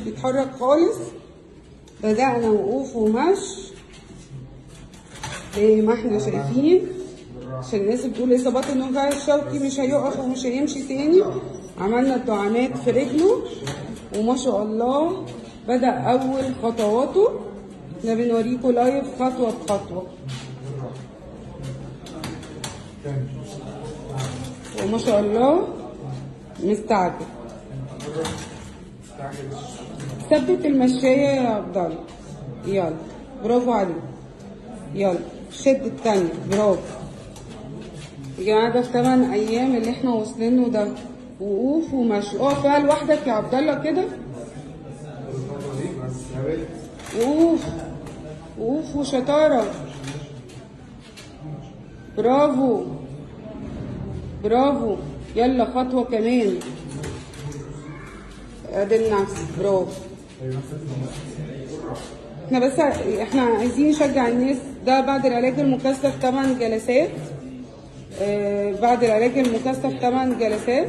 بيتحرك خالص بدأنا وقوف ومشي زي ما احنا شايفين عشان الناس بتقول اصابات النخاع الشوكي مش هيقف ومش هيمشي تاني عملنا الدعامات في رجله وما شاء الله بدأ أول خطواته احنا بنوريكم لايف خطوة بخطوة وما شاء الله مستعجل ثبت المشاية يا عبد الله يلا برافو عليك يلا شد التانية برافو يا جماعة ده في 8 أيام اللي احنا واصلين له ده وقوف ومشي اقف بقى لوحدك يا عبد الله كده وقوف وقوف وشطارة برافو برافو يلا خطوة كمان ادي نفسك برافو احنا بس احنا عايزين نشجع الناس ده بعد العلاج المكثف 8 جلسات آه بعد العلاج المكثف 8 جلسات